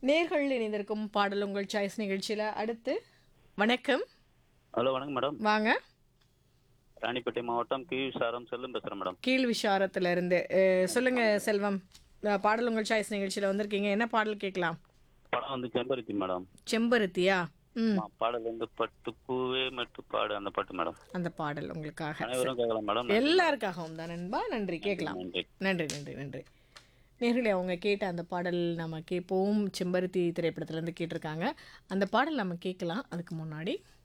நேர்கள் இணைந்திருக்கும் பாடல் உங்கள் சாய்ஸ் நிகழ்ச்சியில் அடுத்து வணக்கம் ஹலோ வணக்கம் மேடம் வாங்க ராணிப்பேட்டை மாவட்டம் கி சாரம் செல்லும் பேசுகிறேன் மேடம் கீழ் விஷாரத்துல இருந்து அஹ், சொல்லுங்க செல்வம் அஹ், பாடல் உங்கள் சாய்ஸ் நிகழ்ச்சியில் வந்திருக்கீங்க என்ன பாடல் கேட்கலாம் படம் வந்து செம்பருத்தி மேடம் செம்பருத்தியா ம் ஆ, பாடல் வந்து பட்டு பூவே மட்டு பாடு அந்த பாட்டு மேடம் அந்த பாடல் உங்களுக்காக அனைவரும் கேட்கலாம் மேடம் எல்லாருக்காகவும் தான் நண்பா நன்றி கேட்கலாம் நன்றி நன்றி நன்றி நன்றி நேர்களே அவங்க கேட்ட அந்த பாடல் நம்ம கேட்போம் செம்பருத்தி திரைப்படத்துலேருந்து கேட்டிருக்காங்க அந்த பாடல் நம்ம கேட்கலாம் அதுக்கு முன்னாடி